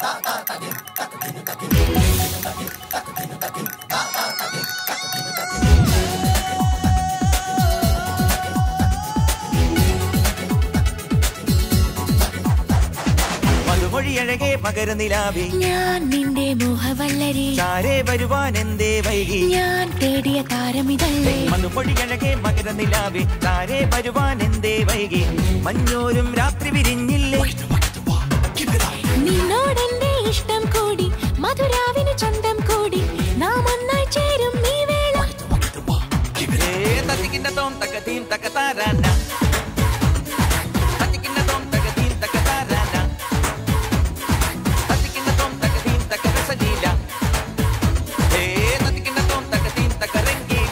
മറുമൊഴിയഴകെ മകരനിലാവേ ഞാൻ നിന്റെ മോഹവല്ലരി ചാരേ വരുവാൻ എന്തേ വൈകി ഞാൻ തേടിയ താരമിതല്ലേ മറുമൊഴിയഴകെ മകരനിലാവേ ചാരേ വരുവാൻ എന്തേ വൈകി മഞ്ഞോരും രാത്രി വിരിഞ്ഞില്ലേ നിന്നോടെന്റെ ഇഷ്ടം കൂടി മധുരാവിന് ചന്തം കൂടി നാം ഒന്നായി ചേരും ഈ വേള ഏ തത്തിക്കിന്റെ തോം തക്കതീം തക്കതാരാന തത്തിക്കിന്റെ തോം തക്കതീം തക്കതാരാന തത്തിക്കിന്റെ തോം തക്കതീം തക്കരസലീല ഏ തത്തിക്കിന്റെ തോം തക്കതീം തക്കരംഗീല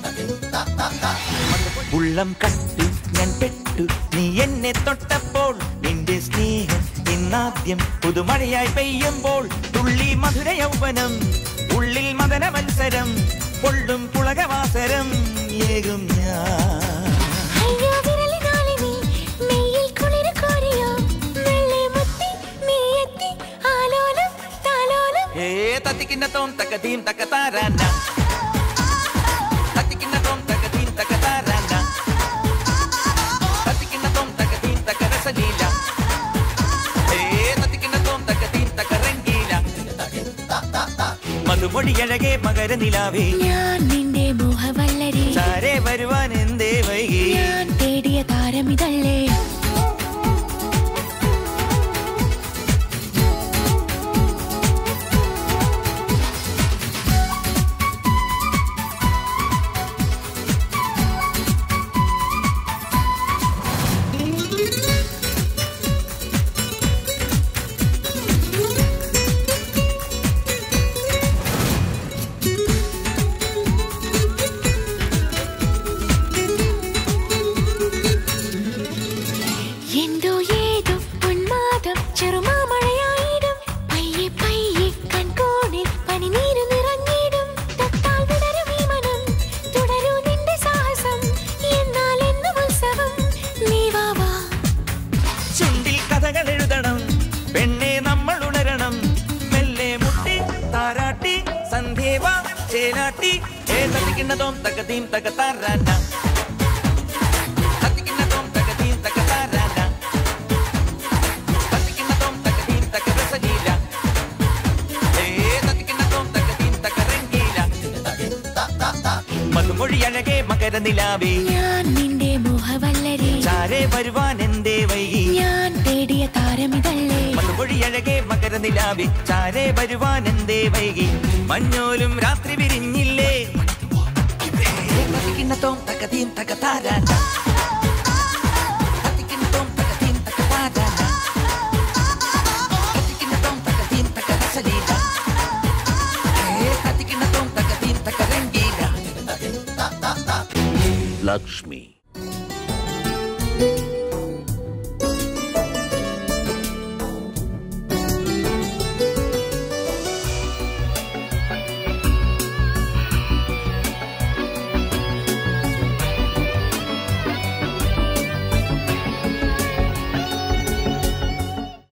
ഉള്ളം കണ്ടു ഞാൻ പെട്ടു നീ എന്നെ തൊട്ടപ്പോൾ നിന്റെ സ്നേഹം ഇന്നാദ്യം പുതുമഴയായി പെയ്യുമ്പോൾ തുള്ളി മധുര യൗവനം ഉള്ളിൽ മദന മത്സരം പൊള്ളും പുളകവാസരം ഏകും ഞാൻ അയ്യോ വിരലിനാളിനി മെയ്യിൽ കുളിര് കോരിയോ വെള്ളി മുത്തി നീ എത്തി ആലോലം താലോലം ഏ തത്തിക്കിന്ന തോം തക്കതീം തക്കതാരാന തത്തിക്കിന്ന തോം തക്കതീം തക്കതാരാന തത്തിക്കിന്ന തോം തക്കതീം തക്കരസലീല ഏ തത്തിക്കിന്ന തോം തക്കതീം തക്കരംഗീല മധുമൊഴിയഴകെ മകരനിലാവേ ഞാൻ നിന്റെ മോഹവല്ലരി ചാരേ വരുവാൻ എന്തേ വൈകി ഞാൻ തേടിയ താരമിതല്ലേ എന്തോ ഏതോ ഉന്മാദം ചെറുമാമഴയായിടും പയ്യെ പയ്യെ കൺകോണിൽ പനിനീര് നിറഞ്ഞിടും തൊട്ടാൽ വിടരും ഈ മനം തുടരൂ നിന്റെ സാഹസം എന്നാൽ എന്നും ഉത്സവം നീ വാ വാ ചുണ്ടിൽ കഥകൾ എഴുതണം പെണ്ണെ നമ്മൾ ഉണരണം മെല്ലെ മുട്ടി താരാട്ടി സന്ധ്യേവ ചേലാട്ടി ഏ തത്തിക്കിണ്ണതോം തക്കതീം തക്കത്താരാന തത്തിക്കിണ്ണതോം തക്കതീം തക്കത്താരാന തത്തിക്കിണ്ണതോം തക്കതീം തക്കരസലീല ഏ തത്തിക്കിണ്ണതോം തക്കതീം തക്കരംഗീല മധുമൊഴി അഴകെ മകരനിലാവേ ഞാൻ നിന്റെ മോഹവല്ലരി ചാരേ വരുവാൻ എന്തേ വൈകി ഞാൻ തേടിയ താരമിതല്ലേ മറുപൊഴിയഴകെ മകരനിലാവി ചാരേ വരുവാൻ എന്തേ വൈകി മഞ്ഞോലും രാത്രി വിരിഞ്ഞില്ലേ തത്തിക്കിണ്ണത്തോം തകതീം തകതാരാന. തത്തിക്കിണ്ണത്തോം തകതീം തകതാരാന. തത്തിക്കിണ്ണത്തോം തകതീം തകരസലീല. ഏ, തത്തിക്കിണ്ണത്തോം തകതീം തകരംഗീല. ലക്ഷ്മി